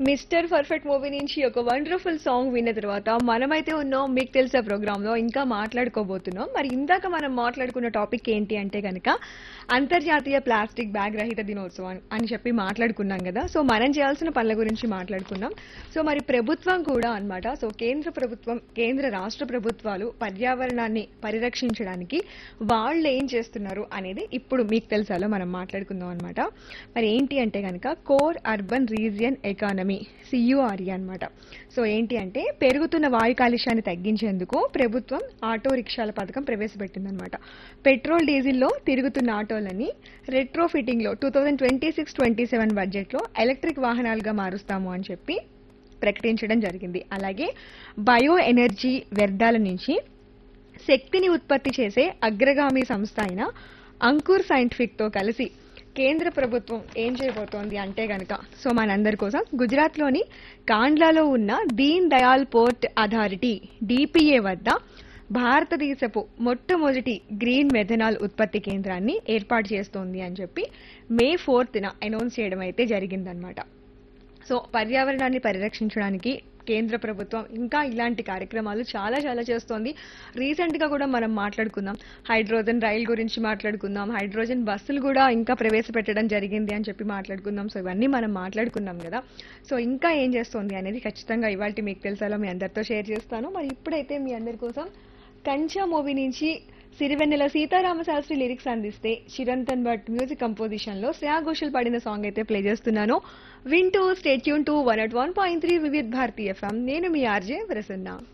mister perfect movie నుంచి ఒక wonderful song విన్న తర్వాత మనమైతే ఉన్నాం మీకు తెలిసే ప్రోగ్రామ్ లో ఇంకా మాట్లాడుకోబోతున్నాం మరి ఇందాక మనం మాట్లాడుకున్న టాపిక్ ఏంటి అంటే కనుక అంతర్జాతీయ ప్లాస్టిక్ బ్యాగ్ రహిత దినోత్సవం అని చెప్పి మాట్లాడుకున్నాం కదా సో మనం చేయాల్సిన పనుల గురించి మాట్లాడుకున్నాం సో మరి ప్రభుత్వం కూడా అన్నమాట సో కేంద్ర ప్రభుత్వం కేంద్ర రాష్ట్ర ప్రభుత్వాలు పర్యావరణాన్ని పరిరక్షించడానికి వాళ్ళు ఏం చేస్తున్నారు అనేది ఇప్పుడు మీకు తెలుసాలో మనం మాట్లాడుకుందాం అనమాట మరి ఏంటి అంటే కనుక core urban region economy CURE అన్నమాట సో ఏంటి అంటే పెరుగుతున్న వాయు కాలుష్యాన్ని తగ్గించేందుకు ప్రభుత్వం ఆటో రిక్షాల పథకం ప్రవేశపెట్టిందనమాట పెట్రోల్ డీజిల్లో తిరుగుతున్న ఆటోలని రెట్రో ఫిట్టింగ్లో two thousand twenty six twenty seven బడ్జెట్లో ఎలక్ట్రిక్ వాహనాలుగా మారుస్తాము అని చెప్పి ప్రకటించడం జరిగింది అలాగే బయో ఎనర్జీ వ్యర్థాల నుంచి శక్తిని ఉత్పత్తి చేసే అగ్రగామి సంస్థ అయిన అంకుర్ సైంటిఫిక్ తో కలిసి కేంద్ర ప్రభుత్వం ఏం చేయబోతోంది అంటే గనక సో మనందరి కోసం గుజరాత్లోని కాండ్లాలో ఉన్న Deen Dayal port authority DPA వద్ద భారతదేశపు మొట్టమొదటి గ్రీన్ మెథనాల్ ఉత్పత్తి కేంద్రాన్ని ఏర్పాటు చేస్తోంది అని చెప్పి మే ఫోర్త్న అనౌన్స్ చేయడం అయితే జరిగిందనమాట సో పర్యావరణాన్ని పరిరక్షించడానికి కేంద్ర ప్రభుత్వం ఇంకా ఇలాంటి కార్యక్రమాలు చాలా చాలా చేస్తోంది రీసెంట్ గా కూడా మనం మాట్లాడుకుందాం హైడ్రోజన్ రైల్ గురించి మాట్లాడుకుందాం హైడ్రోజన్ బస్సులు కూడా ఇంకా ప్రవేశపెట్టడం జరిగింది అని చెప్పి మాట్లాడుకుందాం సో ఇవన్నీ మనం మాట్లాడుకున్నాం కదా సో ఇంకా ఏం చేస్తోంది అనేది ఖచ్చితంగా ఇవాళ మీకు తెలుసాలో మీ అందరితో షేర్ చేస్తాను మరి ఇప్పుడైతే మీ అందరి కోసం కంచా మూవీ నుంచి సిరివెన్నెల సీతారామ శాస్త్రి లిరిక్స్ అందిస్తే చిరంతన్ భట్ మ్యూజిక్ కంపోజిషన్ లో శ్రేయా ఘోషల్ పాడిన సాంగ్ అయితే ప్లే చేస్తున్నాను వింటూ stay tuned to one at one point three Vividh Bharati FM నేను మీ ఆర్జే ప్రసన్న